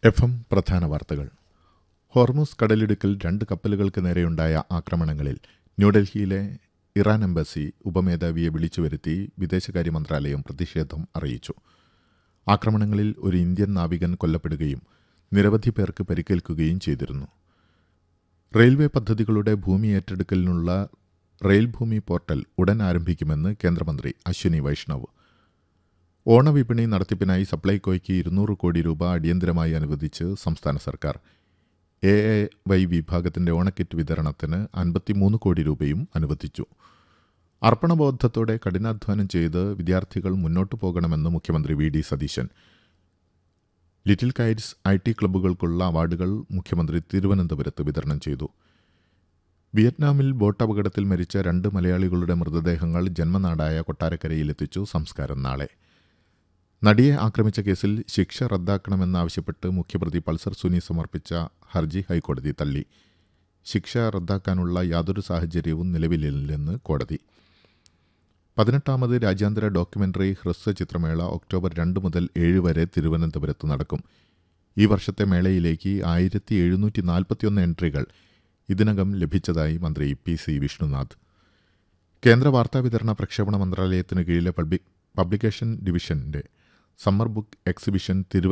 F M പ്രധാന വാർത്തകൾ Hormuz കടലിടുക്കിൽ രണ്ട് കപ്പലുകൾക്ക് നേരെയുണ്ടായ ആക്രമണങ്ങളിൽ ന്യൂഡൽഹിയിലെ ഇറാൻ എംബസി ഉപമേധാവിയെ വിളിച്ചു വരുത്തി വിദേശകാര്യ മന്ത്രാലയം പ്രതിഷേധം അറിയിച്ചു ആക്രമണങ്ങളിൽ ഒരു ഇന്ത്യൻ നാവികൻ കൊല്ലപ്പെടുകയും നിരവധി പേർക്ക് പരിക്കേൽക്കുകയും ചെയ്തിരുന്നു റെയിൽവേ പദ്ധതികളുടെ ഭൂമി ഏറ്റെടുക്കലിനുള്ള റെയിൽ ഭൂമി പോർട്ടൽ ഉടൻ ആരംഭിക്കുമെന്ന് കേന്ദ്രമന്ത്രി അശ്വിനി വൈഷ്ണവ് ഓണവിപണി നടത്തിപ്പിനായി സപ്ലൈകോയ്ക്ക് ഇരുന്നൂറ് കോടി രൂപ അടിയന്തരമായി അനുവദിച്ച് സംസ്ഥാന സർക്കാർ എ എ വൈ വിഭാഗത്തിന്റെ ഓണക്കിറ്റ് വിതരണത്തിന് അൻപത്തിമൂന്ന് കോടി രൂപയും അനുവദിച്ചു അർപ്പണബോധത്തോടെ കഠിനാധ്വാനം ചെയ്ത് വിദ്യാർത്ഥികൾ മുന്നോട്ടു പോകണമെന്ന് മുഖ്യമന്ത്രി V D Satheesan Little Kites I T ക്ലബ്ബുകൾക്കുള്ള അവാർഡുകൾ മുഖ്യമന്ത്രി തിരുവനന്തപുരത്ത് വിതരണം ചെയ്തു വിയറ്റ്നാമിൽ ബോട്ട് അപകടത്തിൽ മരിച്ച രണ്ട് മലയാളികളുടെ മൃതദേഹങ്ങൾ ജന്മനാടായ കൊട്ടാരക്കരയിലെത്തിച്ചു സംസ്കാരം നാളെ നടിയെ ആക്രമിച്ച കേസിൽ ശിക്ഷ റദ്ദാക്കണമെന്നാവശ്യപ്പെട്ട് മുഖ്യപ്രതി പൾസർ സുനി സമർപ്പിച്ച ഹർജി ഹൈക്കോടതി തള്ളി ശിക്ഷ റദ്ദാക്കാനുള്ള യാതൊരു സാഹചര്യവും നിലവിലില്ലെന്ന് കോടതി പതിനെട്ടാമത് രാജ്യാന്തര ഡോക്യുമെന്ററി ഹ്രസ്വ ചിത്രമേള ഒക്ടോബർ രണ്ട് മുതൽ ഏഴ് വരെ തിരുവനന്തപുരത്ത് നടക്കും ഈ വർഷത്തെ മേളയിലേക്ക് ആയിരത്തി എഴുന്നൂറ്റി നാൽപ്പത്തിയൊന്ന് എൻട്രികൾ ഇതിനകം ലഭിച്ചതായി മന്ത്രി പി സി വിഷ്ണുനാഥ് കേന്ദ്ര വാർത്താവിതരണ പ്രക്ഷേപണ മന്ത്രാലയത്തിന് കീഴിലെ പബ്ലിക് പബ്ലിക്കേഷൻ ഡിവിഷന്റെ സമ്മർ ബുക്ക് എക്സിബിഷൻ തിരുവനന്തപുരം